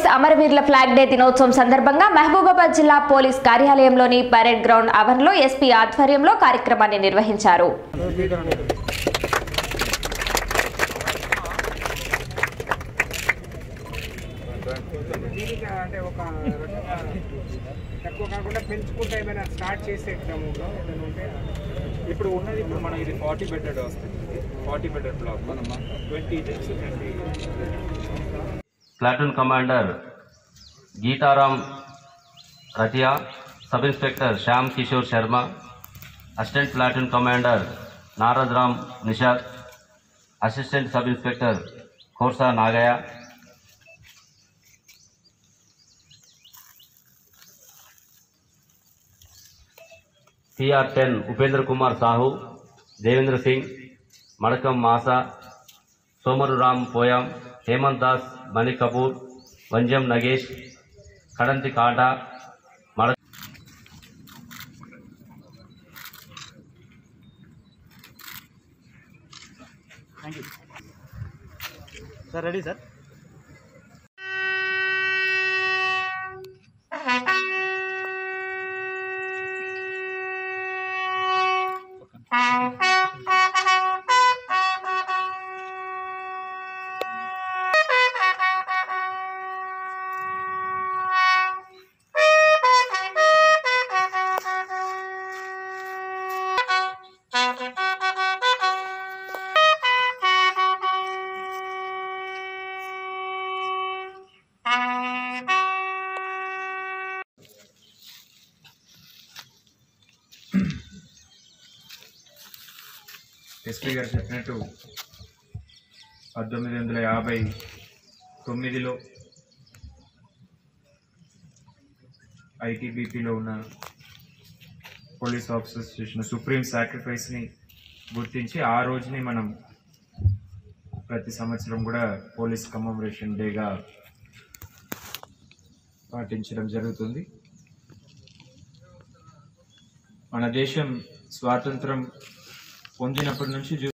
అమరవీరుల flag day దినోత్సవం సందర్భంగా మహబూబాబాద్ జిల్లా పోలీస్ కార్యాలయంలోని పరేడ్ గ్రౌండ్ ఆవరణలో ఎస్పీ ఆధ్వర్యంలో కార్యక్రమాన్ని నిర్వహించారు దీనికి అంటే ఒక రకంగా తక్కువ కాకుండా పెంచుకుంటే ఏమైనా స్టార్ట్ చేసే క్రమంలో ఏదైనా ఉంటే ఇప్పుడు ఉన్నది ఇప్పుడు మనం ఇది ఫార్టీ బెడెడ్ వస్తుంది ఫార్టీ బెడెడ్ బ్లాక్ మనం twenty inches twenty platoon commander Geetaram Ratiya sub inspector Shyam Kishore Sharma assistant platoon commander Narad Ram Nishad assistant sub inspector Khorsa Nagaiah CR ten Upendra Kumar Sahu Devendra Singh Madakam Masa Somaru Ram Poyam Hemant Das మణి కపూర్ వంజం నగేష్ కడంతి కాటా మడ సార్ రెడీ సార్ ఎస్పీ గారు చెప్పినట్టు పంతొమ్మిది వందల యాభై తొమ్మిదిలో ఐటీబీపీలో ఉన్న పోలీస్ ఆఫీసర్స్ చేసిన సుప్రీం సాక్రిఫైస్ని గుర్తించి ఆ రోజుని మనం ప్రతి సంవత్సరం కూడా పోలీస్ కమమరేషన్ డేగా పాటించడం జరుగుతుంది మన దేశం స్వాతంత్రం పొందినప్పటి నుంచి చూ-